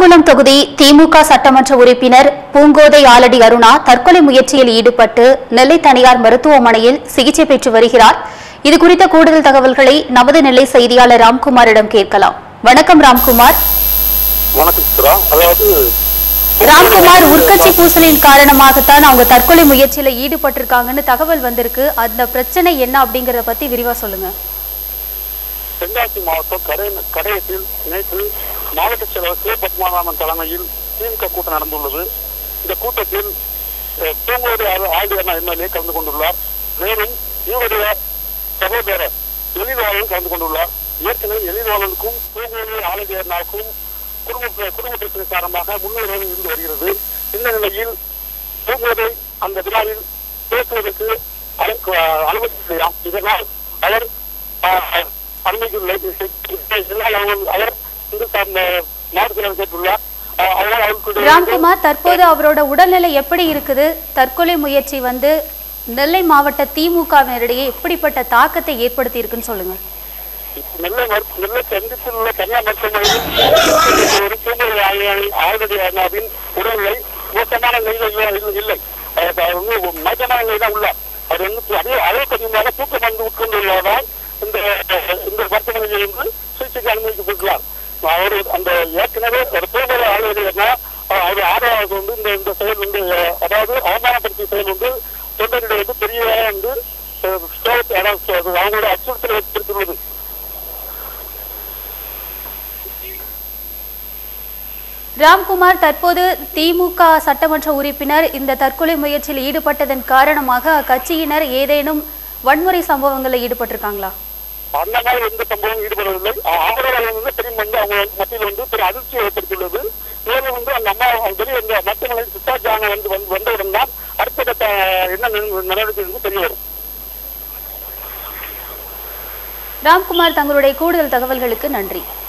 கூடங்குளம் தொகுதி திமுக சட்டமன்ற உறுப்பினர் பூங்கோதை ஆலடி அருணா தற்கொலை முயற்சியில் ஈடுபட்டு நெல்லை தனியார் மருத்துவமனையில் சிகிச்சை பெற்று வருகிறார் இது குறித்த கூடுதல் தகவல்களை நமது நெல்லை செய்தியாளர் ராம்குமாரிடம் கேட்கலாம் வணக்கம் ராம்குமார் வணக்கம் சித்ரா அதாவது ராம்குமார் உட்கட்சி பூசலின் காரணமாகத்தான் அவங்க தற்கொலை முயற்சியில ஈடுபட்டிருக்காங்கன்னு தகவல் வந்திருக்கு அந்த பிரச்சனை என்ன அப்படிங்கறத பத்தி விரிவா சொல்லுங்க தென்காசி மாவட்டம் கடை கடையத்தில் நேற்று மாவட்ட செயலர் கே பத்மநாபன் தலைமையில் திமுக கூட்டம் நடந்துள்ளது இந்த கூட்டத்தில் அஹ், பூங்கோடு ஆண்டியர் எம்எல்ஏ கலந்து கொண்டுள்ளார் மேலும் இவருடைய சகோதரர் எழில்வாளன் கலந்து கொண்டுள்ளார் ஏற்கனவே எழில்வாளனுக்கும் பூங்கோடு ஆளுநருக்கும் குடும்ப குடும்ப பிரச்சனை காரணமாக முன்னுரிமை இருந்து வருகிறது இந்த நிலையில் பூங்கோதை அந்த விழாவில் பேசுவதற்கு அழைக்க- அனுமதி இல்லையாம் இதனால் அவர் ஆஹ், அனுமதி இல்லை இதனால் அவர் அவர் இந்து சார்ந்த மாவட்டத்தில் கேட்டுள்ளார் ஆஹ், அதனால் அவருக்கு ராம்குமார் தற்போது அவரோட உடல்நிலை எப்படி இருக்குது தற்கொலை முயற்சி வந்து நெல்லை மாவட்ட திமுகவினரிடையே எப்படிப்பட்ட தாக்கத்தை ஏற்படுத்தி இருக்குன்னு சொல்லுங்க நெல்லை மருத்து- நெல்லை சந்தித்தில் உள்ள தனியார் மருத்துவமனையில் ஒரு பூங்கோதை ஆயுத அண்ணாவின் உடல்நிலை மோசமான நிலையில் இல்லை- இல்லை அஹ், அவர் வந்து ஒரு மோசமான நிலை தான் உள்ளார் அவர் வந்து அதே அளவுக்கு அதிகமாக தூக்க மருந்து உட்கொண்டுள்ளதால் இந்த இந்த மருத்துவமனையில் இருந்து சிகிச்சைக்கு அனுமதிக்கப்பட்டுள்ளார் அவர் அந்த ஏற்கனவே ஒரு பூங்கோதை ஆளுநர்னா அவர் ஆதரவாக வந்து இந்த இந்த செயல் வந்து அஹ், அதாவது அவமானப்படுத்திய செயல் வந்து தொண்டரிடையே வந்து பெரிய வந்து அஹ், ஸ்டோக், அதாவது அவங்களோட அச்சுறுத்தலை ஏற்படுத்தியுள்ளது ராம்குமார் தற்போது திமுக சட்டமன்ற உறுப்பினர் இந்த தற்கொலை முயற்சியில் ஈடுபட்டதன் காரணமாக அக்கட்சியினர் ஏதேனும் வன்முறை சம்பவங்களில் ஈடுபட்டிருக்காங்களா அந்த மாதிரி எந்த சம்பவம் ஈடுபடவில்லை ஆதரவாளர்கள் வந்து பெரும் வந்து அவங்க மத்தியில் வந்து பெரிய அதிர்ச்சியை ஏற்படுத்தியுள்ளது மேலும் வந்து அந்த அம்மா அவங்க வெளியே இந்த மருத்துவமனை சித்தாஜான வந்து வந்து வந்தவுடன் தான் அடுத்த கட்ட என்ன நட- நடவடிக்கை என்று தெரிய வரும் ராம்குமார் தங்களுடைய கூடுதல் தகவல்களுக்கு நன்றி